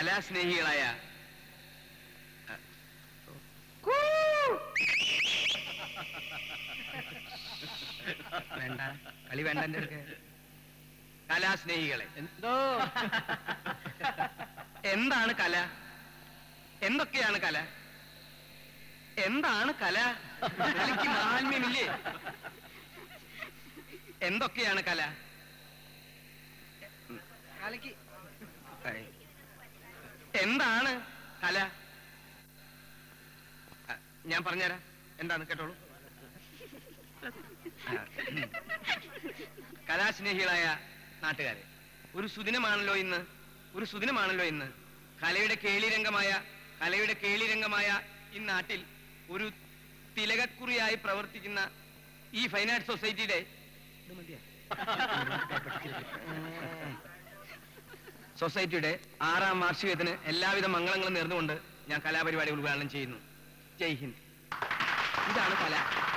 കലാസ്നേഹികളായ വേണ്ട കളി വേണ്ട എന്റെ അടുക്ക് കലാസ്നേഹികളെ എന്തോ എന്താണ് കല എന്തൊക്കെയാണ് കല എന്താണ് കല കലയ്ക്ക് മാഹാത്മ്യമില്ലേ എന്തൊക്കെയാണ് കല കലക്ക് എന്താണ് കല അ, ഞാൻ പറഞ്ഞുതരാം എന്താണ് കേട്ടോളൂ ആ, ഉം. കലാസ്നേഹികളായ നാട്ടുകാരെ ഒരു സുദിനമാണല്ലോ ഇന്ന് ഒരു സുദിനമാണല്ലോ ഇന്ന് കലയുടെ കേളിരംഗമായ കലയുടെ കേളിരംഗമായ ഈ നാട്ടിൽ ഒരു തിലകക്കുറിയായി പ്രവർത്തിക്കുന്ന ഈ ഫൈൻ ആർട്സ് സൊസൈറ്റിയുടെ ഇത് മതിയോ? സൊസൈറ്റിയുടെ ആറാം വാർഷികത്തിന് എല്ലാവിധ മംഗളങ്ങളും നേർന്നുകൊണ്ട് ഞാൻ കലാപരിപാടി ഉദ്ഘാടനം ചെയ്യുന്നു ജയ് ഹിന്ദ് ഇതാണ് കല